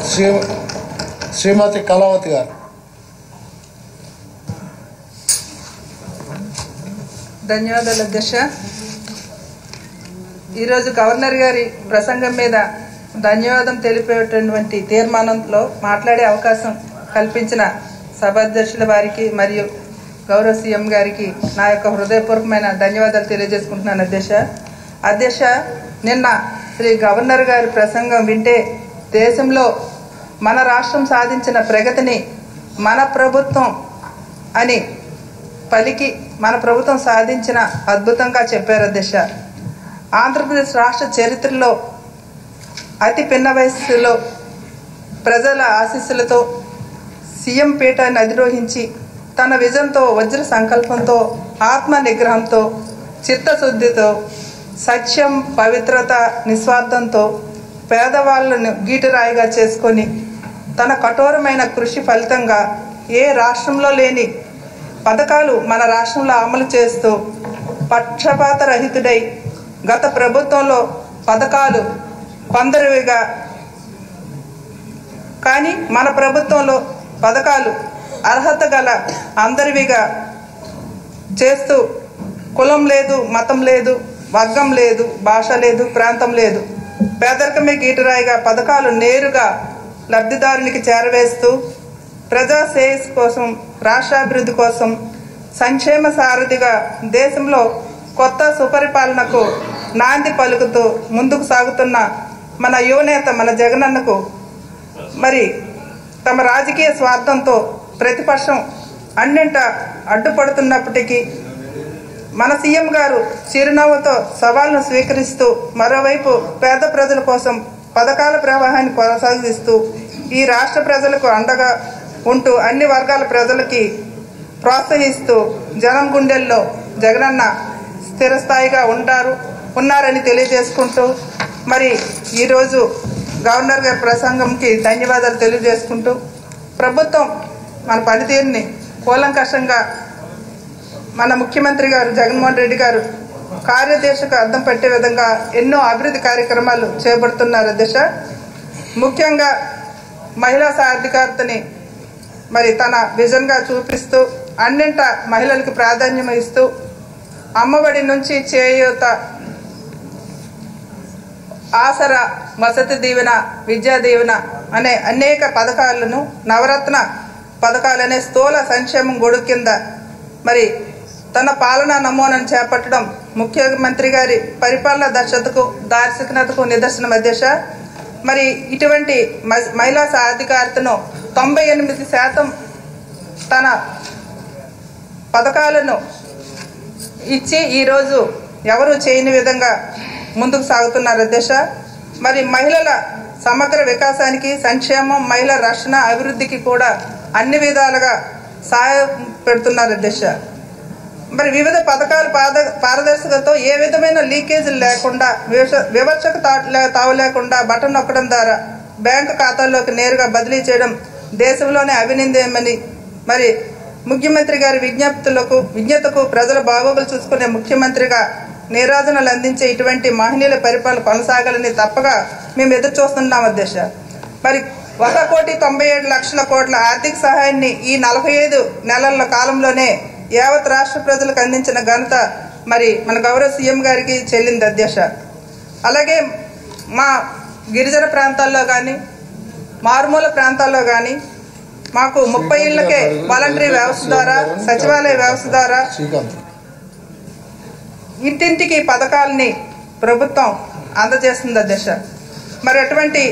శ్రీ శ్రీమతి కళావతి గారు ధన్యవాదాలు అధ్యక్ష ఈరోజు గవర్నర్ గారి ప్రసంగం మీద ధన్యవాదం తెలిపేటటువంటి తీర్మానంలో మాట్లాడే అవకాశం కల్పించిన సభాధ్యక్షుల వారికి మరియు గౌరవ సీఎం గారికి నా యొక్క హృదయపూర్వకమైన ధన్యవాదాలు తెలియజేసుకుంటున్నాను అధ్యక్ష అధ్యక్ష నిన్న శ్రీ గవర్నర్ గారి ప్రసంగం వింటే దేశంలో మన రాష్ట్రం సాధించిన ప్రగతిని మన ప్రభుత్వం అని పలికి మన ప్రభుత్వం సాధించిన అద్భుతంగా చెప్పారు అధ్యక్ష ఆంధ్రప్రదేశ్ రాష్ట్ర చరిత్రలో అతి పిన్న వయస్సులో ప్రజల ఆశీస్సులతో సీఎం పీఠాన్ని అధిరోహించి తన విజన్తో వజ్ర సంకల్పంతో ఆత్మ నిగ్రహంతో చిత్తశుద్ధితో సత్యం పవిత్రత నిస్వార్థంతో పేదవాళ్లను గీటురాయిగా చేసుకొని తన కఠోరమైన కృషి ఫలితంగా ఏ రాష్ట్రంలో లేని పథకాలు మన రాష్ట్రంలో అమలు చేస్తూ పక్షపాత రహితుడై గత ప్రభుత్వంలో పథకాలు కొందరివిగా కానీ మన ప్రభుత్వంలో పథకాలు అర్హత గల అందరివిగా చేస్తూ కులం లేదు మతం లేదు వర్గం లేదు భాష లేదు ప్రాంతం లేదు పేదరికమే గీటరాయిగా పథకాలు నేరుగా లబ్ధిదారునికి చేరవేస్తూ ప్రజా శ్రేయస్ కోసం రాష్ట్రాభివృద్ధి కోసం సంక్షేమ సారథిగా దేశంలో కొత్త సుపరిపాలనకు నాంది పలుకుతూ ముందుకు సాగుతున్న మన యువనేత మన జగనన్నకు మరి తమ రాజకీయ స్వార్థంతో ప్రతిపక్షం అన్నింట అడ్డుపడుతున్నప్పటికీ మన సీఎం గారు చిరునవ్వుతో సవాల్ను స్వీకరిస్తూ మరోవైపు పేద ప్రజల కోసం పథకాల ప్రవాహాన్ని కొనసాగిస్తూ ఈ రాష్ట్ర ప్రజలకు అండగా ఉంటూ అన్ని వర్గాల ప్రజలకి ప్రోత్సహిస్తూ జనం గుండెల్లో జగనన్న స్థిరస్థాయిగా ఉంటారు ఉన్నారని తెలియజేసుకుంటూ మరి ఈరోజు గవర్నర్ గారి ప్రసంగంకి ధన్యవాదాలు తెలియజేసుకుంటూ ప్రభుత్వం మన పనితీరుని కూలంకషంగా మన ముఖ్యమంత్రి గారు జగన్మోహన్ రెడ్డి గారు కార్యదర్శకు అర్థం పెట్టే విధంగా ఎన్నో అభివృద్ధి కార్యక్రమాలు చేపడుతున్నారు దశ ముఖ్యంగా మహిళా సాధికారతని మరి తన విజన్గా చూపిస్తూ అన్నింట మహిళలకు ప్రాధాన్యం ఇస్తూ అమ్మఒడి నుంచి చేయూత ఆసర వసతి దీవెన విద్యా దీవెన అనే అనేక పథకాలను నవరత్న పథకాలనే స్థూల సంక్షేమం గొడుగు కింద మరి తన పాలనా నమూనాను చేపట్టడం ముఖ్యమంత్రి గారి పరిపాలన దక్షతకు దార్శనికతకు నిదర్శనం అధ్యక్ష మరి ఇటువంటి మ- మహిళా సాధికారతను తొంభై ఎనిమిది శాతం తన పథకాలను ఇచ్చి ఈరోజు ఎవరు చేయని విధంగా ముందుకు సాగుతున్నారు అధ్యక్ష మరి మహిళల సమగ్ర వికాసానికి సంక్షేమం మహిళల రక్షణ అభివృద్ధికి కూడా అన్ని విధాలుగా సహాయం పెడుతున్నారు అధ్యక్ష మరి వివిధ పథకాలు పాద పారదర్శకతతో ఏ విధమైన లీకేజీలు లేకుండా వివక్ష- వివక్షకు తా- లే- తావు లేకుండా బటన్ నొక్కడం ద్వారా బ్యాంకు ఖాతాల్లోకి నేరుగా బదిలీ చేయడం దేశంలోనే అవినిందేమని మరి ముఖ్యమంత్రి గారి విజ్ఞప్తులకు విజ్ఞతకు ప్రజల బాగోగులు చూసుకునే ముఖ్యమంత్రిగా నీరాజనలు అందించే ఇటువంటి మహనీయుల పరిపాలన కొనసాగాలని తప్పగా మేము ఎదురు చూస్తున్నాం అధ్యక్ష మరి ఒక కోటి తొంభై ఏడు లక్షల కోట్ల ఆర్థిక సహాయాన్ని ఈ నలభై ఐదు నెలల కాలంలోనే యావత్ రాష్ట్ర ప్రజలకు అందించిన ఘనత మరి మన గౌరవ సీఎం గారికి చెల్లింది అధ్యక్ష అలాగే మా గిరిజన ప్రాంతాల్లో కానీ మారుమూల ప్రాంతాల్లో కానీ మాకు ముప్పై ఇళ్లకే వాలంటరీ వ్యవస్థ ద్వారా సచివాలయ వ్యవస్థ ద్వారా శ్రీకాంత్ ఇంటింటికి పథకాలని ప్రభుత్వం అందజేస్తుంది అధ్యక్ష మరి అటువంటి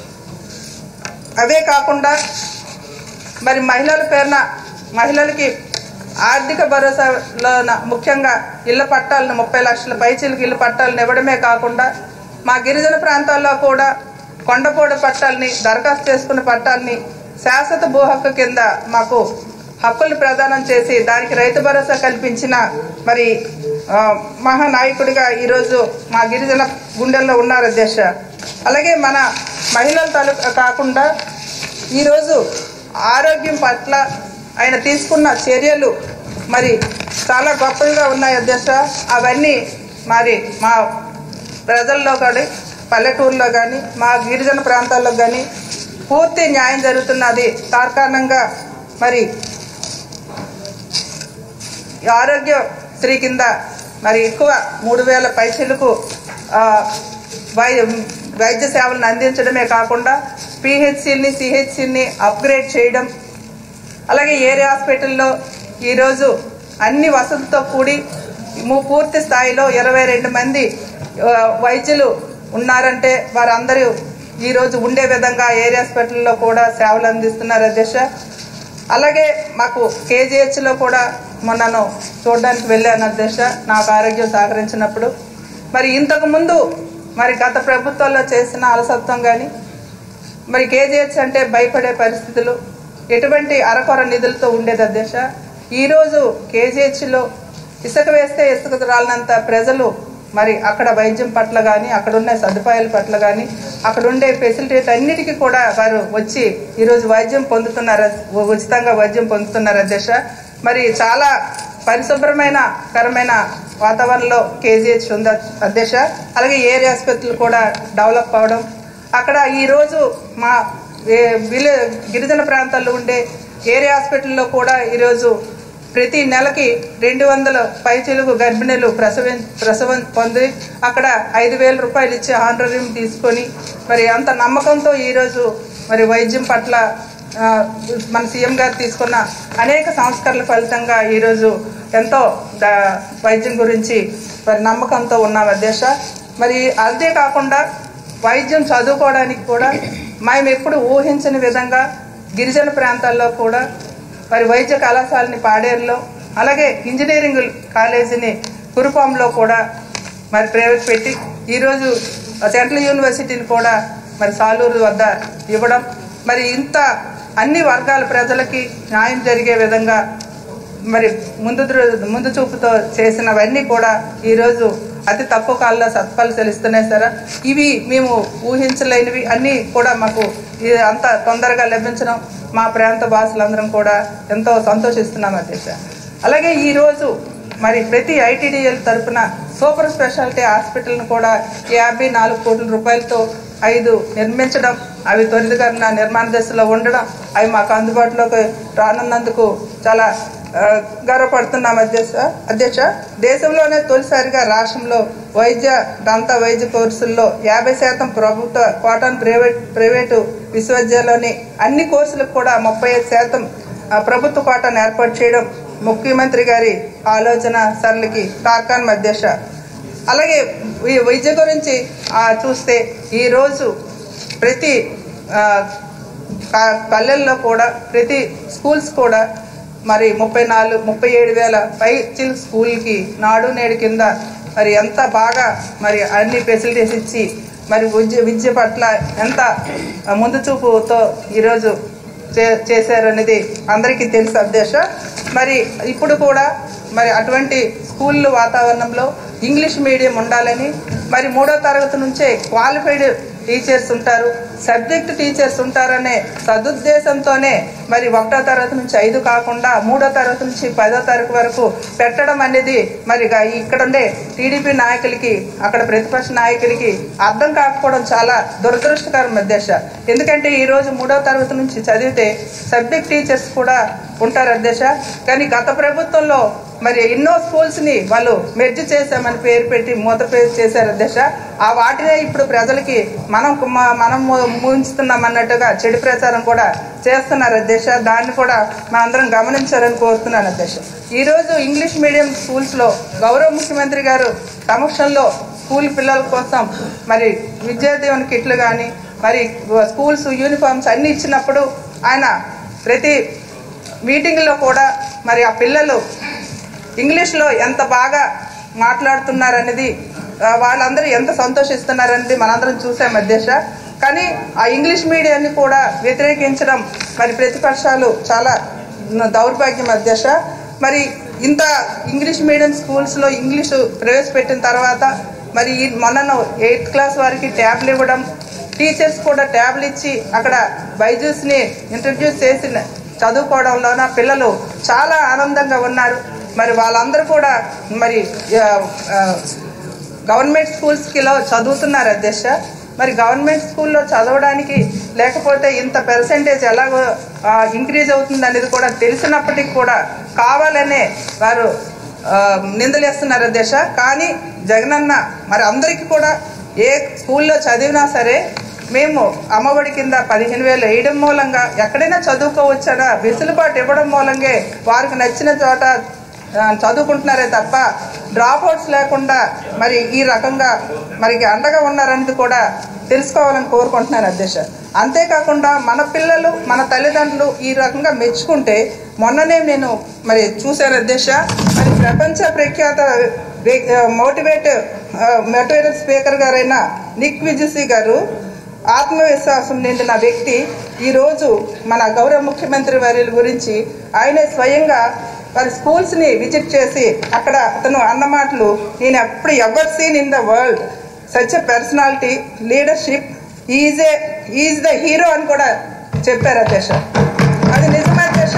అవే కాకుండా మరి మహిళల పేరున మహిళలకి ఆర్థిక భరోసాలో ముఖ్యంగా ఇళ్ల పట్టాలను ముప్పై లక్షల పైచీలకు ఇళ్ల పట్టాలను ఇవ్వడమే కాకుండా మా గిరిజన ప్రాంతాల్లో కూడా కొండపోడు పట్టాలని దరఖాస్తు చేసుకున్న పట్టాలని శాశ్వత భూ హక్కు కింద మాకు హక్కులు ప్రదానం చేసి దానికి రైతు భరోసా కల్పించిన మరి ఆ, మహానాయకుడిగా ఈరోజు మా గిరిజన గుండెల్లో ఉన్నారు అధ్యక్ష అలాగే మన మహిళల తాలూకా కాకుండా ఈరోజు ఆరోగ్యం పట్ల ఆయన తీసుకున్న చర్యలు మరి చాలా గొప్పగా ఉన్నాయి అధ్యక్ష అవన్నీ మరి మా ప్రజల్లో కానీ పల్లెటూరులో కానీ మా గిరిజన ప్రాంతాల్లో కానీ పూర్తి న్యాయం జరుగుతున్నది తార్కాణంగా మరి ఈ ఆరోగ్య శ్రీ కింద మరి ఎక్కువ మూడు వేల పైసలకు వై వైద్య సేవలను అందించడమే కాకుండా పిహెచ్సిని సిహెచ్సిని అప్గ్రేడ్ చేయడం అలాగే ఏరియా హాస్పిటల్లో ఈరోజు అన్ని వసతులతో కూడి ము- పూర్తి స్థాయిలో ఇరవై రెండు మంది ఆ, వైద్యులు ఉన్నారంటే వారందరూ ఈరోజు ఉండే విధంగా ఏరియా హాస్పిటల్లో కూడా సేవలు అందిస్తున్నారు అధ్యక్ష అలాగే మాకు కేజీహెచ్లో కూడా మొన్నను చూడడానికి వెళ్ళాను అధ్యక్ష నాకు ఆరోగ్యం సహకరించినప్పుడు మరి ఇంతకు ముందు మరి గత ప్రభుత్వాల్లో చేసిన అలసత్వం కానీ మరి కేజీహెచ్ అంటే భయపడే పరిస్థితులు ఎటువంటి అరకొర నిధులతో ఉండేది అధ్యక్ష ఈరోజు కేజీహెచ్లో ఇసుక వేస్తే ఇసుక రాలినంత ప్రజలు మరి అక్కడ వైద్యం పట్ల కానీ అక్కడ ఉన్న సదుపాయాల పట్ల కానీ అక్కడ ఉండే ఫెసిలిటీ అన్నిటికీ కూడా వారు వచ్చి ఈరోజు వైద్యం పొందుతున్నారు ఉచితంగా వైద్యం పొందుతున్నారు అధ్యక్ష మరి చాలా పరిశుభ్రమైన కరమైన వాతావరణంలో కేజీహెచ్ ఉంది అధ్యక్ష అలాగే ఏరియా ఆసుపత్రులు కూడా డెవలప్ అవడం అక్కడ ఈరోజు మా ఏ- విలే గిరిజన ప్రాంతాల్లో ఉండే ఏరియా హాస్పిటల్లో కూడా ఈరోజు ప్రతి నెలకి రెండు వందల పైచిలుగు గర్భిణీలు ప్రసవం ప్రసవం పొంది అక్కడ ఐదు వేల రూపాయలు ఇచ్చి ఆనరీయం తీసుకొని మరి అంత నమ్మకంతో ఈరోజు మరి వైద్యం పట్ల ఆ, మన సీఎం గారు తీసుకున్న అనేక సంస్కరణల ఫలితంగా ఈరోజు ఎంతో దా- వైద్యం గురించి మరి నమ్మకంతో ఉన్నాం అధ్యక్ష మరి అదే కాకుండా వైద్యం చదువుకోవడానికి కూడా మేము ఎప్పుడు ఊహించని విధంగా గిరిజన ప్రాంతాల్లో కూడా మరి వైద్య కళాశాలని పాడేరులో అలాగే ఇంజనీరింగ్ కాలేజీని కురుపాంలో కూడా మరి ప్రవేశపెట్టి ఈరోజు సెంట్రల్ యూనివర్సిటీని కూడా మరి సాలూరు వద్ద ఇవ్వడం మరి ఇంత అన్ని వర్గాల ప్రజలకి న్యాయం జరిగే విధంగా మరి ముందు దృ- ముందు చూపుతో చేసినవన్నీ కూడా ఈరోజు అతి తక్కువ కాలంలో సత్ఫలు చెల్లిస్తున్నాయి సార్ ఇవి మేము ఊహించలేనివి అన్నీ కూడా మాకు ఇది అంత తొందరగా లభించడం మా ప్రాంత భాషలందరం కూడా ఎంతో సంతోషిస్తున్నాం అధ్యక్ష అలాగే ఈరోజు మరి ప్రతి ఐటీడీఎల్ తరపున సూపర్ స్పెషాలిటీ హాస్పిటల్ను కూడా యాభై నాలుగు కోట్ల రూపాయలతో ఐదు నిర్మించడం అవి త్వరితగతిన నిర్మాణ దశలో ఉండడం అవి మాకు అందుబాటులోకి రానున్నందుకు చాలా ఆ, గర్వపడుతున్నాం అధ్యక్ష అధ్యక్ష దేశంలోనే తొలిసారిగా రాష్ట్రంలో వైద్య దంత వైద్య కోర్సుల్లో యాభై శాతం ప్రభుత్వ కోటాన్ ప్రైవేట్ ప్రైవేటు విశ్వవిద్యాలయంలోని అన్ని కోర్సులకు కూడా ముప్పై ఐదు శాతం ఆ, ప్రభుత్వ కోటాను ఏర్పాటు చేయడం ముఖ్యమంత్రి గారి ఆలోచన సరళికి తార్కాన్ అధ్యక్ష అలాగే ఈ వైద్య గురించి ఆ, చూస్తే ఈరోజు ప్రతి ఆ, కా- పల్లెల్లో కూడా ప్రతి స్కూల్స్ కూడా మరి ముప్పై నాలుగు ముప్పై ఏడు వేల పై చిల్ స్కూల్కి నాడు నేడు కింద మరి ఎంత బాగా మరి అన్ని ఫెసిలిటీస్ ఇచ్చి మరి విద్య విద్య పట్ల ఎంత ముందు చూపుతో ఈరోజు చే చేశారనేది అందరికీ తెలుసు అధ్యక్ష మరి ఇప్పుడు కూడా మరి అటువంటి స్కూల్ వాతావరణంలో ఇంగ్లీష్ మీడియం ఉండాలని మరి మూడో తరగతి నుంచే క్వాలిఫైడ్ టీచర్స్ ఉంటారు సబ్జెక్ట్ టీచర్స్ ఉంటారనే సదుద్దేశంతోనే మరి ఒకటో తరగతి నుంచి ఐదు కాకుండా మూడో తరగతి నుంచి పదో తరగతి వరకు పెట్టడం అనేది మరి గా- ఇక్కడ ఉండే టీడీపీ నాయకులకి అక్కడ ప్రతిపక్ష నాయకులకి అర్థం కాకపోవడం చాలా దురదృష్టకరం అధ్యక్ష ఎందుకంటే ఈ రోజు మూడో తరగతి నుంచి చదివితే సబ్జెక్ట్ టీచర్స్ కూడా ఉంటారు అధ్యక్ష కానీ గత ప్రభుత్వంలో మరి ఎన్నో స్కూల్స్ ని వాళ్ళు మెర్జ్ చేశామని పేరు పెట్టి మూత పేరు చేశారు అధ్యక్ష ఆ వాటినే ఇప్పుడు ప్రజలకి మనం మ- మనం ముంచుతున్నాం అన్నట్టుగా చెడు ప్రచారం కూడా చేస్తున్నారు అధ్యక్ష దాన్ని కూడా మనందరం గమనించాలని కోరుతున్నాను అధ్యక్ష ఈ రోజు ఇంగ్లీష్ మీడియం స్కూల్స్ లో గౌరవ ముఖ్యమంత్రి గారు సమక్షంలో స్కూల్ పిల్లల కోసం మరి విద్యాదీవన కిట్లు కానీ మరి స్కూల్స్ యూనిఫామ్స్ అన్ని ఇచ్చినప్పుడు ఆయన ప్రతి మీటింగ్లో కూడా మరి ఆ పిల్లలు ఇంగ్లీష్లో ఎంత బాగా మాట్లాడుతున్నారనేది ఆ, వాళ్ళందరూ ఎంత సంతోషిస్తున్నారనేది మనందరం చూసాం అధ్యక్ష కానీ ఆ ఇంగ్లీష్ మీడియాన్ని కూడా వ్యతిరేకించడం మరి ప్రతిపక్షాలు చాలా దౌర్భాగ్యం అధ్యక్ష మరి ఇంత ఇంగ్లీష్ మీడియం స్కూల్స్లో ఇంగ్లీషు ప్రవేశపెట్టిన తర్వాత మరి ఈ మొన్న ఎయిత్ క్లాస్ వారికి ట్యాబ్లు ఇవ్వడం టీచర్స్ కూడా ట్యాబ్లు ఇచ్చి అక్కడ బైజూస్ని ఇంట్రడ్యూస్ చేసి చదువుకోవడంలోన పిల్లలు చాలా ఆనందంగా ఉన్నారు మరి వాళ్ళందరూ కూడా మరి ఆ, ఆ, గవర్నమెంట్ స్కూల్స్కి లో చదువుతున్నారు అధ్యక్ష మరి గవర్నమెంట్ స్కూల్లో చదవడానికి లేకపోతే ఇంత పర్సెంటేజ్ ఎలాగో ఇంక్రీజ్ అవుతుంది అనేది కూడా తెలిసినప్పటికీ కూడా కావాలనే వారు ఆ, నిందలేస్తున్నారు అధ్యక్ష కానీ జగనన్న మరి అందరికీ కూడా ఏ స్కూల్లో చదివినా సరే మేము అమ్మఒడి కింద పదిహేను వేలు వేయడం మూలంగా ఎక్కడైనా చదువుకోవచ్చనా వెసులుబాటు ఇవ్వడం మూలంగా వారికి నచ్చిన చోట ఆ, చదువుకుంటున్నారే తప్ప డ్రాప్ అవుట్స్ లేకుండా మరి ఈ రకంగా మరి అండగా ఉన్నారనేది కూడా తెలుసుకోవాలని కోరుకుంటున్నాను అధ్యక్ష అంతేకాకుండా మన పిల్లలు మన తల్లిదండ్రులు ఈ రకంగా మెచ్చుకుంటే మొన్ననే నేను మరి చూశాను అధ్యక్ష మరి ప్రపంచ ప్రఖ్యాత మోటివేట్ మోటివేటర్ స్పీకర్ గారైన నిక్ విజయసి గారు ఆత్మవిశ్వాసం నిండిన వ్యక్తి ఈరోజు మన గౌరవ ముఖ్యమంత్రి వర్యుల గురించి ఆయనే స్వయంగా వారి స్కూల్స్ ని విజిట్ చేసి అక్కడ అతను అన్న మాటలు నేను ఎప్పుడు ever seen in the world such a personality leadership is a is the hero అని కూడా చెప్పారు అధ్యక్ష అది నిజమే అధ్యక్ష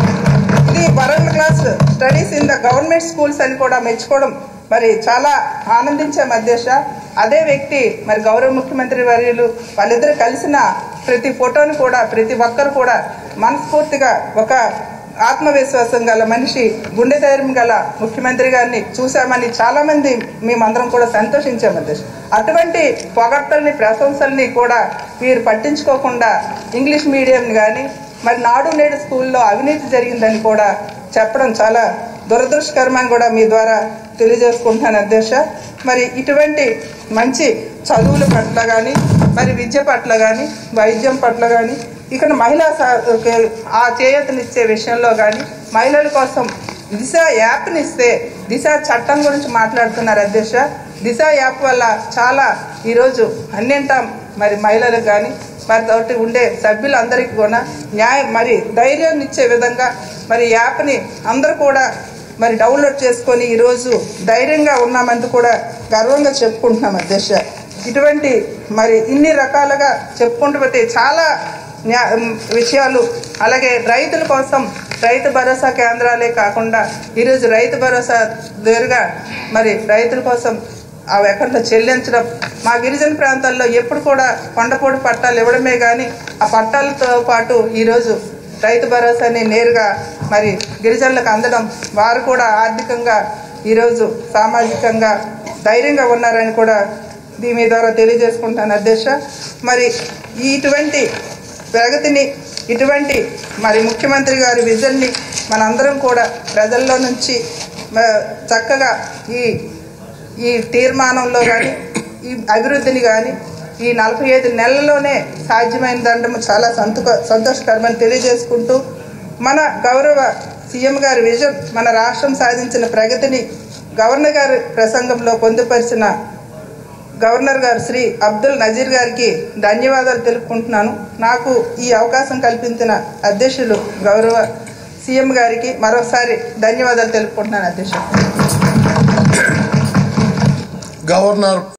ఇది world class studies in the government schools అని కూడా మెచ్చుకోవడం మరి చాలా ఆనందించాం అధ్యక్ష అదే వ్యక్తి మరి గౌరవ ముఖ్యమంత్రి వర్యులు వాళ్ళిద్దరు కలిసిన ప్రతి ఫోటోని కూడా ప్రతి ఒక్కరు కూడా మనస్ఫూర్తిగా ఒక ఆత్మవిశ్వాసం గల మనిషి గుండె ధైర్యం గల ముఖ్యమంత్రి గారిని చూశామని చాలా మంది మేమందరం కూడా సంతోషించాం అధ్యక్ష అటువంటి పొగడ్తల్ని ప్రశంసల్ని కూడా వీరు పట్టించుకోకుండా ఇంగ్లీష్ మీడియం కానీ మరి నాడు నేడు స్కూల్లో అవినీతి జరిగిందని కూడా చెప్పడం చాలా దురదృష్టకరమని కూడా మీ ద్వారా తెలియజేసుకుంటున్నాను అధ్యక్ష మరి ఇటువంటి మంచి చదువుల పట్ల కానీ మరి విద్య పట్ల కానీ వైద్యం పట్ల కానీ ఇక్కడ మహిళా సా- కే- ఆ చేయూతనిచ్చే విషయంలో కానీ మహిళల కోసం దిశ యాప్ని ఇస్తే దిశ చట్టం గురించి మాట్లాడుతున్నారు అధ్యక్ష దిశ యాప్ వల్ల చాలా ఈరోజు అన్నింటా మరి మహిళలకు కానీ మరి తోటి ఉండే సభ్యులందరికీ కూడా న్యాయం మరి ధైర్యం ఇచ్చే విధంగా మరి యాప్ని అందరూ కూడా మరి డౌన్లోడ్ చేసుకొని ఈరోజు ధైర్యంగా ఉన్నామంటూ కూడా గర్వంగా చెప్పుకుంటున్నాం అధ్యక్ష ఇటువంటి మరి ఇన్ని రకాలుగా చెప్పుకుంటూ పోతే చాలా న్యా- విషయాలు అలాగే రైతుల కోసం రైతు భరోసా కేంద్రాలే కాకుండా ఈరోజు రైతు భరోసా దగ్గరగా మరి రైతుల కోసం ఆ అకౌంట్లో చెల్లించడం మా గిరిజన ప్రాంతాల్లో ఎప్పుడు కూడా కొండపూడి పట్టాలు ఇవ్వడమే కానీ ఆ పట్టాలతో పాటు ఈరోజు రైతు భరోసాని నేరుగా మరి గిరిజనులకు అందడం వారు కూడా ఆర్థికంగా ఈరోజు సామాజికంగా ధైర్యంగా ఉన్నారని కూడా దీని ద్వారా తెలియజేసుకుంటాను అధ్యక్ష మరి ఈ ఇటువంటి ప్రగతిని ఇటువంటి మరి ముఖ్యమంత్రి గారి విజన్ని మనందరం కూడా ప్రజల్లో నుంచి మ- చక్కగా ఈ ఈ తీర్మానంలో కానీ ఈ అభివృద్ధిని కానీ ఈ నలభై ఐదు నెలల్లోనే సాధ్యమైన దండము చాలా సంతోష సంతోషకరమని తెలియజేసుకుంటూ మన గౌరవ సీఎం గారి విజన్ మన రాష్ట్రం సాధించిన ప్రగతిని గవర్నర్ గారి ప్రసంగంలో పొందుపరిచిన గవర్నర్ గారు శ్రీ అబ్దుల్ నజీర్ గారికి ధన్యవాదాలు తెలుపుకుంటున్నాను నాకు ఈ అవకాశం కల్పించిన అధ్యక్షులు గౌరవ సీఎం గారికి మరోసారి ధన్యవాదాలు తెలుపుకుంటున్నాను అధ్యక్షులు గవర్నర్